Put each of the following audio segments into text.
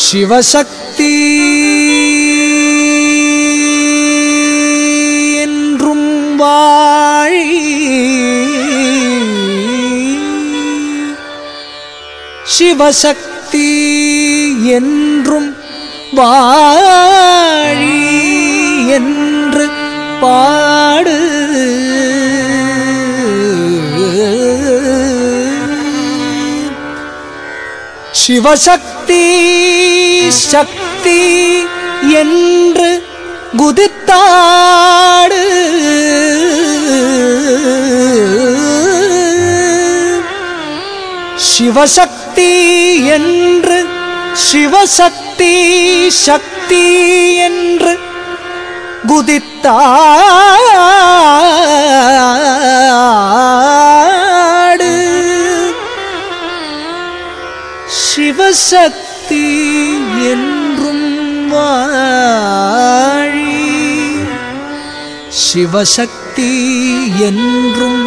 சிவசக்தி என்றும் வாழி சிவசக்தி என்றும் வாழி என்று பாடு சிவசக்தி சக்தி என்று குதித்தாடு சிவசக்தி என்று சிவசக்தி சக்தி என்று குதித்தாடு சிவசக்தி என்றும் வாழி சிவசக்தி என்றும்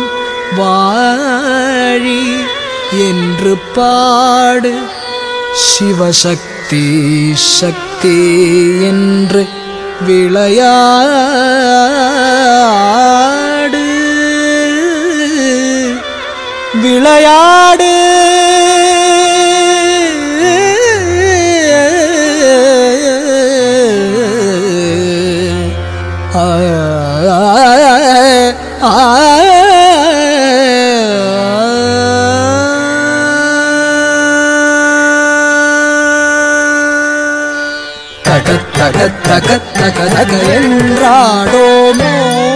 வாழி என்று பாடு சிவசக்தி சக்தி என்று விளையாடு விளையாடு ஆ, ஆ, தக தக தக தக தக என்றாடோமோ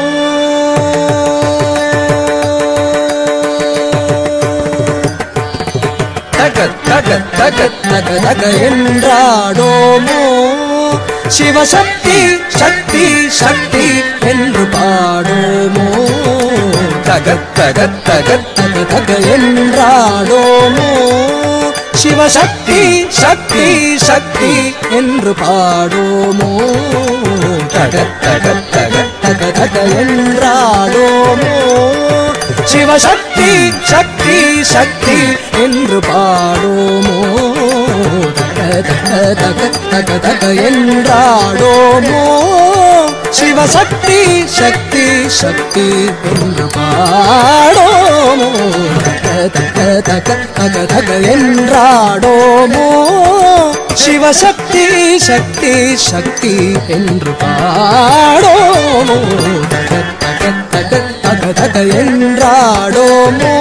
தக தக தக தக தக என்றாடோமோ சிவசக்தி சக்தி சக்தி என்று பாடோமோ தக தக தக தக தக என்றாடோமோ சிவசக்தி சக்தி சக்தி என்று பாடோமோ தக தக தக தக தக என்றாடோமோ சிவசக்தி சக்தி சக்தி என்று பாடோமோ தக தக தக தக தக என்றாடோமோ சிவசக்தி சக்தி சக்தி என்று பாடோமோ தக தக தக தக தக என்றாடோமோ சிவசக்தி சக்தி சக்தி என்று பாடோமோ தக தக தக தக தக என்றாடோமோ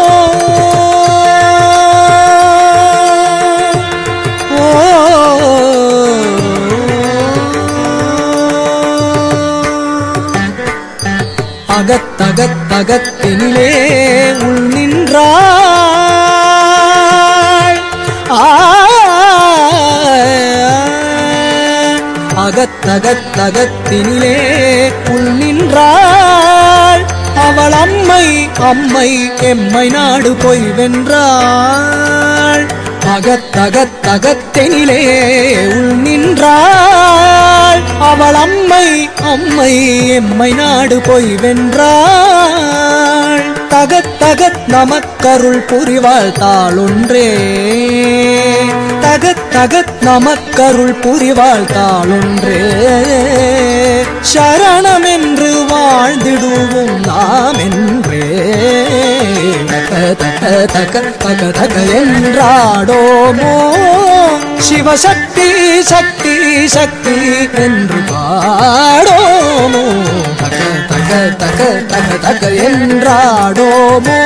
அகத்தகத்தகத்தினிலே உள் நின்றாள் ஆ அகத்தகத்தகத்தினிலே உள் நின்றாள் அவள் அம்மை அம்மை எம்மை நாடு போய் வென்றாள் அகத்தகத்தகத்தினிலே உள் நின்றாள் அவள் அம்மை அம்மை எம்மை நாடு போய் வென்றாள் தகத் தகத் நமக்கருள் புரிவாள் தாளொன்றே தகத் தகத் நமக்கருள் புரிவாள் தாளொன்றே சரணம் என்று வாழ்ந்திடுவோம் நாம் என்றே தக தக தக தக தக என்றாடோமோ சிவசக்தி சக்தி சக்தி என்று பாடோமோ தக தக தக தக தக என்றாடோமோ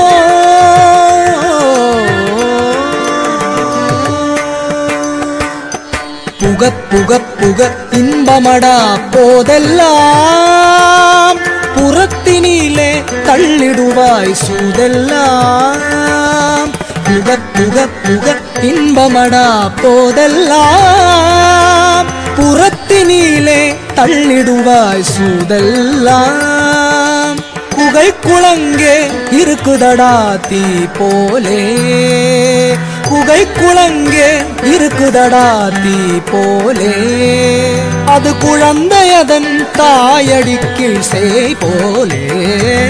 புகத் புகத் புகத் இன்பமடா போதெல்லாம் புறத்தினிலே தள்ளிடுவாய் சூதெல்லாம் புகத் புகத் புகத் இன்பமடா போதெல்லாம் புறத்தினிலே தள்ளிடுவாய் சூதெல்லாம் குகை குளங்கே இருக்குதடா தீ போலே குகை குளங்கே இருக்குதடா தீ போலே அது குழந்தையதன் தாயடிக்கு செய் போலே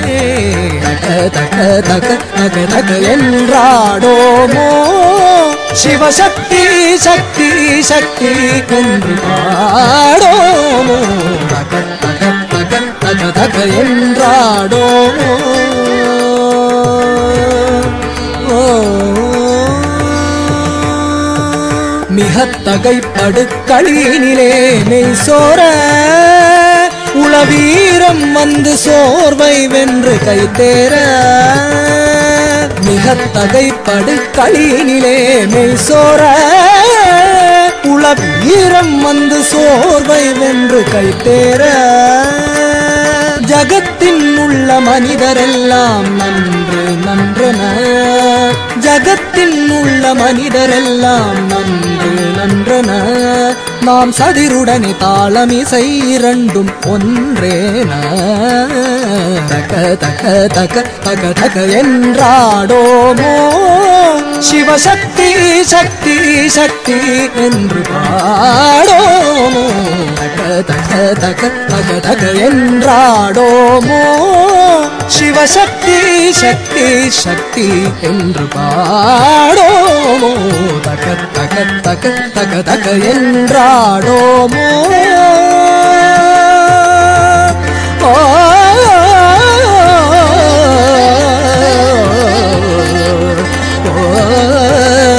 தக தக தக தக தக என்றாடோமோ சிவசக்தி சக்தி சக்தி என்று பாடோமோ தக தக தக தக தக என்றாடோமோ மிகத் தகைப்படு களியினிலே மெய் சோர உளவீரம் வந்து சோர்வை வென்று கைத்தேர மிகத் தகைப்படு களியினிலே மெய் சோர உளவீரம் வந்து சோர்வை வென்று கைத்தேர ஜகத்தின் உள்ள மனிதரெல்லாம் நன்று நன்றென ஜகத்தின் உள்ள மனிதரெல்லாம் நன்று நன்றென நாம் சதிருடனே தாளமிசை இரண்டும் ஒன்றேன தக தக தக தக தக என்றாடோமோ சிவசக்தி சக்தி சக்தி என்று பாடோமோ தக தக தக தக தக என்றாடோமோ சிவசக்தி சக்தி சக்தி என்று பாடோமோ தக தக தக தக தக என்றாடோமோ ஓ ஓ